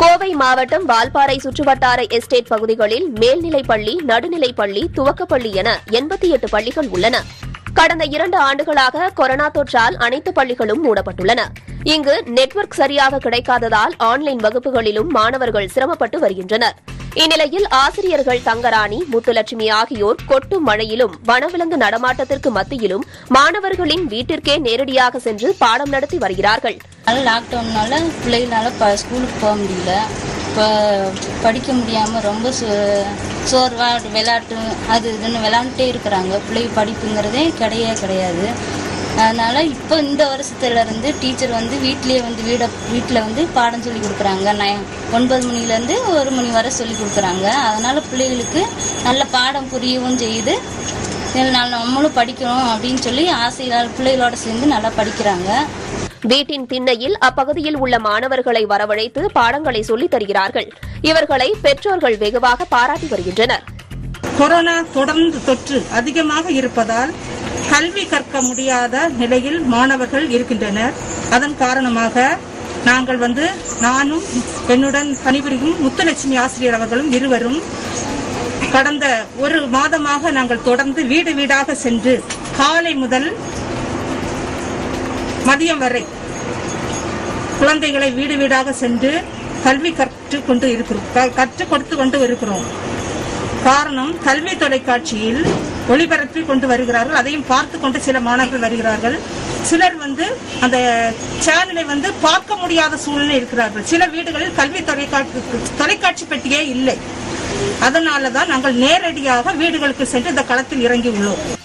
கோவை மாவட்டம் வால்பாறை சுற்றுவட்டார எஸ்டேட் பகுதிகளில் மேல்நிலைப் பள்ளி நடுநிலைப் பள்ளி துவக்கப்பள்ளி என எண்பத்தி எட்டு பள்ளிகள் உள்ளன கடந்த இரண்டு ஆண்டுகளாக கொரோனா தொற்றால் அனைத்து பள்ளிகளும் மூடப்பட்டுள்ளன இங்கு நெட்வொர்க் சரியாக கிடைக்காததால் ஆன்லைன் வகுப்புகளிலும் மாணவர்கள் சிரமப்பட்டு வருகின்றனர் இந்நிலையில் ஆசிரியர்கள் தங்கராணி முத்துலட்சுமி ஆகியோர் கொட்டும் மழையிலும் வனவிலங்கு நடமாட்டத்திற்கு மத்தியிலும் மாணவர்களின் வீட்டிற்கே நேரடியாக சென்று பாடம் நடத்தி வருகிறார்கள் அதனால லாக்டவுன்னால பிள்ளைகளால ப ஸ்கூலுக்கு போக முடியல இப்போ படிக்க முடியாமல் ரொம்ப சோ சோர்வாக விளையாட்டு அது இதுன்னு விளாண்டுட்டே இருக்கிறாங்க பிள்ளை படிப்புங்கிறதே கிடையவே கிடையாது அதனால் இப்போ இந்த வருஷத்துல இருந்து டீச்சர் வந்து வீட்லேயே வந்து வீட வீட்டில் வந்து பாடம் சொல்லி கொடுக்குறாங்க நை ஒன்பது மணிலேருந்து ஒரு மணி வரை சொல்லி கொடுக்குறாங்க அதனால் பிள்ளைகளுக்கு நல்ல பாடம் புரியவும் செய்யுது இதனால் நம்மளும் படிக்கணும் அப்படின்னு சொல்லி ஆசையால் பிள்ளைகளோட சேர்ந்து நல்லா படிக்கிறாங்க வீட்டின் திண்ணையில் அப்பகுதியில் உள்ள மாணவர்களை வரவழைத்து பாடங்களை சொல்லித் தருகிறார்கள் இவர்களை பெற்றோர்கள் வெகுவாக பாராட்டி வருகின்றனர் கொரோனா தொடர்ந்து தொற்று அதிகமாக இருப்பதால் கல்வி கற்க முடியாத நிலையில் மாணவர்கள் இருக்கின்றனர் அதன் காரணமாக நாங்கள் வந்து நானும் என்னுடன் பணிபுரியும் முத்துலட்சுமி ஆசிரியர் அவர்களும் இருவரும் கடந்த ஒரு மாதமாக நாங்கள் தொடர்ந்து வீடு வீடாக சென்று காலை முதல் மதியம் வரை குழந்தைகளை வீடு வீடாக சென்று கல்வி கற்றுக் கொண்டு இருக்கிறோம் க- கற்றுக் கொடுத்து கொண்டு இருக்கிறோம் காரணம் கல்வி தொலைக்காட்சியில் ஒளிபரப்பி கொண்டு வருகிறார்கள் அதையும் பார்த்து கொண்டு சில மாணவர்கள் வருகிறார்கள் சிலர் வந்து அந்த சேனலை வந்து பார்க்க முடியாத சூழ்நிலை இருக்கிறார்கள் சில வீடுகளில் கல்வி தொலைக்காட்சி தொலைக்காட்சி பெட்டியே இல்லை அதனால தான் நாங்கள் நேரடியாக வீடுகளுக்கு சென்று இந்த களத்தில் இறங்கி உள்ளோம்